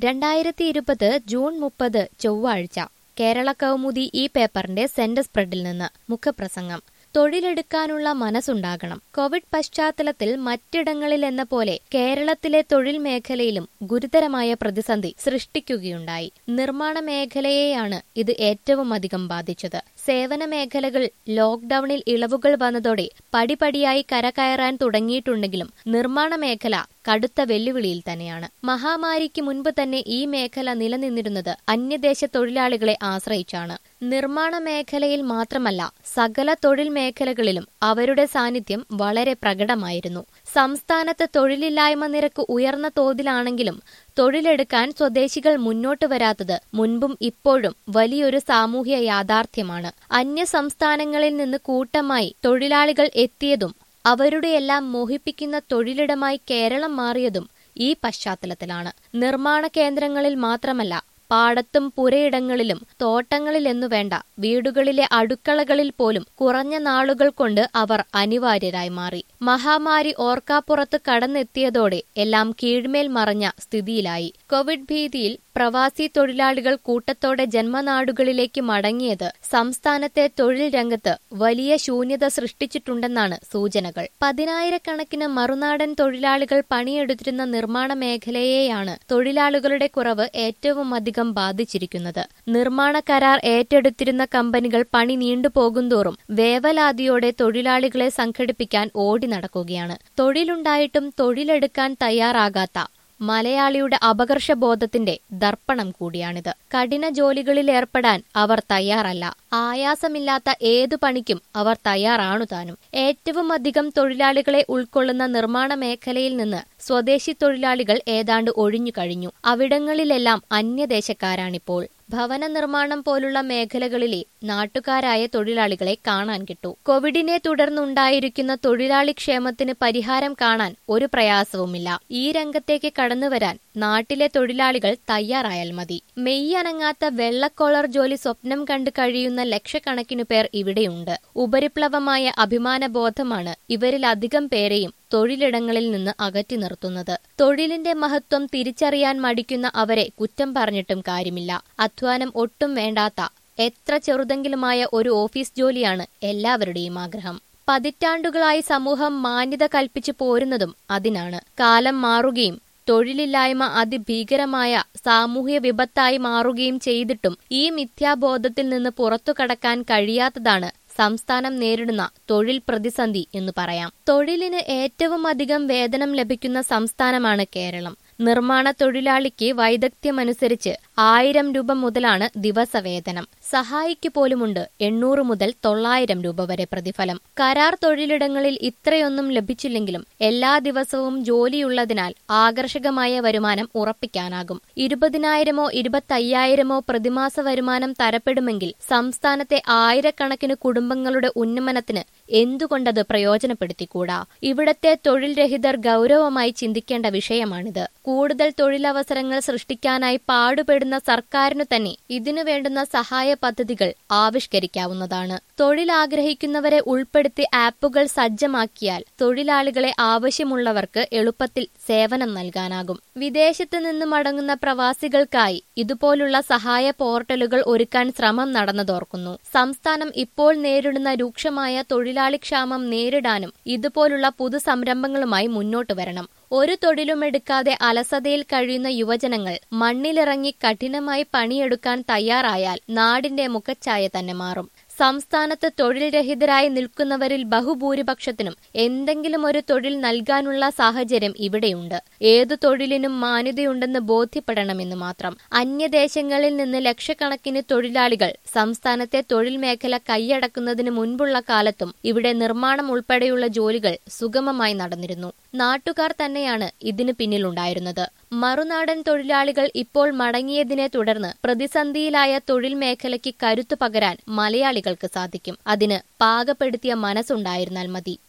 രണ്ടായിരത്തി ഇരുപത് ജൂൺ മുപ്പത് ചൊവ്വാഴ്ച കേരള കൗമുദി ഈ പേപ്പറിന്റെ സെന്റർ സ്പ്രെഡിൽ നിന്ന് മുഖപ്രസംഗം തൊഴിലെടുക്കാനുള്ള മനസ്സുണ്ടാകണം കോവിഡ് പശ്ചാത്തലത്തിൽ മറ്റിടങ്ങളിൽ എന്ന പോലെ കേരളത്തിലെ തൊഴിൽ മേഖലയിലും ഗുരുതരമായ പ്രതിസന്ധി സൃഷ്ടിക്കുകയുണ്ടായി നിർമ്മാണ മേഖലയെയാണ് ഇത് ഏറ്റവും അധികം ബാധിച്ചത് സേവന മേഖലകൾ ലോക്ഡൌണിൽ ഇളവുകൾ വന്നതോടെ പടിപടിയായി കരകയറാൻ തുടങ്ങിയിട്ടുണ്ടെങ്കിലും നിർമ്മാണ മേഖല കടുത്ത വെല്ലുവിളിയിൽ തന്നെയാണ് മഹാമാരിക്ക് മുൻപ് തന്നെ ഈ മേഖല നിലനിന്നിരുന്നത് അന്യദേശ തൊഴിലാളികളെ ആശ്രയിച്ചാണ് നിർമ്മാണ മേഖലയിൽ മാത്രമല്ല സകല തൊഴിൽ മേഖലകളിലും അവരുടെ സാന്നിധ്യം വളരെ പ്രകടമായിരുന്നു സംസ്ഥാനത്ത് തൊഴിലില്ലായ്മ നിരക്ക് ഉയർന്ന തോതിലാണെങ്കിലും തൊഴിലെടുക്കാൻ സ്വദേശികൾ മുന്നോട്ട് വരാത്തത് മുൻപും ഇപ്പോഴും വലിയൊരു സാമൂഹ്യ യാഥാർത്ഥ്യമാണ് അന്യ സംസ്ഥാനങ്ങളിൽ നിന്ന് കൂട്ടമായി തൊഴിലാളികൾ എത്തിയതും അവരുടെയെല്ലാം മോഹിപ്പിക്കുന്ന തൊഴിലിടമായി കേരളം മാറിയതും ഈ പശ്ചാത്തലത്തിലാണ് നിർമ്മാണ കേന്ദ്രങ്ങളിൽ മാത്രമല്ല പാടത്തും പുരയിടങ്ങളിലും തോട്ടങ്ങളിലെന്നു വേണ്ട വീടുകളിലെ അടുക്കളകളിൽ പോലും കുറഞ്ഞ നാളുകൾ കൊണ്ട് അവർ അനിവാര്യരായി മാറി മഹാമാരി ഓർക്കാപ്പുറത്ത് കടന്നെത്തിയതോടെ എല്ലാം കീഴ്മേൽ മറഞ്ഞ സ്ഥിതിയിലായി കോവിഡ് ഭീതിയിൽ പ്രവാസി തൊഴിലാളികൾ കൂട്ടത്തോടെ ജന്മനാടുകളിലേക്ക് മടങ്ങിയത് സംസ്ഥാനത്തെ തൊഴിൽ രംഗത്ത് വലിയ ശൂന്യത സൃഷ്ടിച്ചിട്ടുണ്ടെന്നാണ് സൂചനകൾ പതിനായിരക്കണക്കിന് മറുനാടൻ തൊഴിലാളികൾ പണിയെടുത്തിരുന്ന നിർമ്മാണ മേഖലയെയാണ് തൊഴിലാളികളുടെ കുറവ് ഏറ്റവും അധികം ബാധിച്ചിരിക്കുന്നത് നിർമ്മാണ കരാർ ഏറ്റെടുത്തിരുന്ന കമ്പനികൾ പണി നീണ്ടുപോകുന്തോറും വേവലാതിയോടെ തൊഴിലാളികളെ സംഘടിപ്പിക്കാൻ ഓടി നടക്കുകയാണ് തൊഴിലുണ്ടായിട്ടും തൊഴിലെടുക്കാൻ തയ്യാറാകാത്ത മലയാളിയുടെ അപകർഷബോധത്തിന്റെ ദർപ്പണം കൂടിയാണിത് കഠിന ജോലികളിൽ ഏർപ്പെടാൻ അവർ തയ്യാറല്ല ആയാസമില്ലാത്ത ഏതു പണിക്കും അവർ തയ്യാറാണു താനും ഏറ്റവും അധികം തൊഴിലാളികളെ ഉൾക്കൊള്ളുന്ന നിർമ്മാണ മേഖലയിൽ നിന്ന് സ്വദേശി തൊഴിലാളികൾ ഏതാണ്ട് ഒഴിഞ്ഞു കഴിഞ്ഞു അവിടങ്ങളിലെല്ലാം അന്യദേശക്കാരാണിപ്പോൾ ഭവന നിർമ്മാണം പോലുള്ള മേഖലകളിലെ നാട്ടുകാരായ തൊഴിലാളികളെ കാണാൻ കിട്ടു കോവിഡിനെ തുടർന്നുണ്ടായിരിക്കുന്ന തൊഴിലാളി ക്ഷേമത്തിന് പരിഹാരം കാണാൻ ഒരു പ്രയാസവുമില്ല ഈ രംഗത്തേക്ക് കടന്നുവരാൻ നാട്ടിലെ തൊഴിലാളികൾ തയ്യാറായാൽ മതി മെയ്യനങ്ങാത്ത വെള്ളക്കോളർ ജോലി സ്വപ്നം കണ്ടു കഴിയുന്ന ലക്ഷക്കണക്കിനു പേർ ഇവിടെയുണ്ട് ഉപരിപ്ലവമായ അഭിമാനബോധമാണ് ഇവരിലധികം പേരെയും തൊഴിലിടങ്ങളിൽ നിന്ന് അകറ്റി നിർത്തുന്നത് തൊഴിലിന്റെ മഹത്വം തിരിച്ചറിയാൻ മടിക്കുന്ന അവരെ കുറ്റം പറഞ്ഞിട്ടും കാര്യമില്ല അധ്വാനം ഒട്ടും വേണ്ടാത്ത എത്ര ചെറുതെങ്കിലുമായ ഒരു ഓഫീസ് ജോലിയാണ് എല്ലാവരുടെയും ആഗ്രഹം പതിറ്റാണ്ടുകളായി സമൂഹം മാന്യത കൽപ്പിച്ചു പോരുന്നതും അതിനാണ് കാലം മാറുകയും തൊഴിലില്ലായ്മ അതിഭീകരമായ സാമൂഹ്യ വിപത്തായി മാറുകയും ചെയ്തിട്ടും ഈ മിഥ്യാബോധത്തിൽ നിന്ന് പുറത്തു കടക്കാൻ കഴിയാത്തതാണ് സംസ്ഥാനം നേരിടുന്ന തൊഴിൽ പ്രതിസന്ധി എന്ന് പറയാം തൊഴിലിന് ഏറ്റവും അധികം വേതനം ലഭിക്കുന്ന സംസ്ഥാനമാണ് കേരളം നിർമ്മാണ തൊഴിലാളിക്ക് വൈദഗ്ധ്യമനുസരിച്ച് ആയിരം രൂപ മുതലാണ് ദിവസവേതനം സഹായിക്ക് പോലുമുണ്ട് എണ്ണൂറ് മുതൽ തൊള്ളായിരം രൂപ വരെ പ്രതിഫലം കരാർ തൊഴിലിടങ്ങളിൽ ഇത്രയൊന്നും ലഭിച്ചില്ലെങ്കിലും എല്ലാ ദിവസവും ജോലിയുള്ളതിനാൽ ആകർഷകമായ വരുമാനം ഉറപ്പിക്കാനാകും ഇരുപതിനായിരമോ ഇരുപത്തയ്യായിരമോ പ്രതിമാസ വരുമാനം തരപ്പെടുമെങ്കിൽ സംസ്ഥാനത്തെ ആയിരക്കണക്കിന് കുടുംബങ്ങളുടെ ഉന്നമനത്തിന് എന്തുകൊണ്ടത് പ്രയോജനപ്പെടുത്തിക്കൂടാ ഇവിടത്തെ തൊഴിൽ രഹിതർ ഗൗരവമായി ചിന്തിക്കേണ്ട വിഷയമാണിത് കൂടുതൽ തൊഴിലവസരങ്ങൾ സൃഷ്ടിക്കാനായി പാടുപെടുന്ന സർക്കാരിനു തന്നെ ഇതിനു വേണ്ടുന്ന സഹായ പദ്ധതികൾ ആവിഷ്കരിക്കാവുന്നതാണ് തൊഴിൽ ആഗ്രഹിക്കുന്നവരെ ഉൾപ്പെടുത്തി ആപ്പുകൾ സജ്ജമാക്കിയാൽ തൊഴിലാളികളെ ആവശ്യമുള്ളവർക്ക് എളുപ്പത്തിൽ സേവനം നൽകാനാകും വിദേശത്ത് നിന്ന് മടങ്ങുന്ന പ്രവാസികൾക്കായി ഇതുപോലുള്ള സഹായ പോർട്ടലുകൾ ഒരുക്കാൻ ശ്രമം നടന്നതോർക്കുന്നു സംസ്ഥാനം ഇപ്പോൾ നേരിടുന്ന രൂക്ഷമായ തൊഴിലാളി ക്ഷാമം നേരിടാനും ഇതുപോലുള്ള പുതു സംരംഭങ്ങളുമായി മുന്നോട്ട് വരണം ഒരു തൊഴിലുമെടുക്കാതെ അലസതയിൽ കഴിയുന്ന യുവജനങ്ങൾ മണ്ണിലിറങ്ങി കഠിനമായി പണിയെടുക്കാൻ തയ്യാറായാൽ നാടിന്റെ മുഖച്ഛായ തന്നെ മാറും സംസ്ഥാനത്ത് തൊഴിൽ രഹിതരായി നിൽക്കുന്നവരിൽ ബഹുഭൂരിപക്ഷത്തിനും എന്തെങ്കിലും ഒരു തൊഴിൽ നൽകാനുള്ള സാഹചര്യം ഇവിടെയുണ്ട് ഏതു തൊഴിലിനും മാന്യതയുണ്ടെന്ന് ബോധ്യപ്പെടണമെന്ന് മാത്രം അന്യദേശങ്ങളിൽ നിന്ന് ലക്ഷക്കണക്കിന് തൊഴിലാളികൾ സംസ്ഥാനത്തെ തൊഴിൽ മേഖല കൈയടക്കുന്നതിന് മുൻപുള്ള കാലത്തും ഇവിടെ നിർമ്മാണം ഉൾപ്പെടെയുള്ള ജോലികൾ സുഗമമായി നടന്നിരുന്നു നാട്ടുകാർ തന്നെയാണ് ഇതിന് പിന്നിലുണ്ടായിരുന്നത് മറുനാടൻ തൊഴിലാളികൾ ഇപ്പോൾ മടങ്ങിയതിനെ തുടർന്ന് പ്രതിസന്ധിയിലായ തൊഴിൽ മേഖലയ്ക്ക് കരുത്തു പകരാൻ മലയാളികൾക്ക് സാധിക്കും അതിന് പാകപ്പെടുത്തിയ മനസ്സുണ്ടായിരുന്നാൽ മതി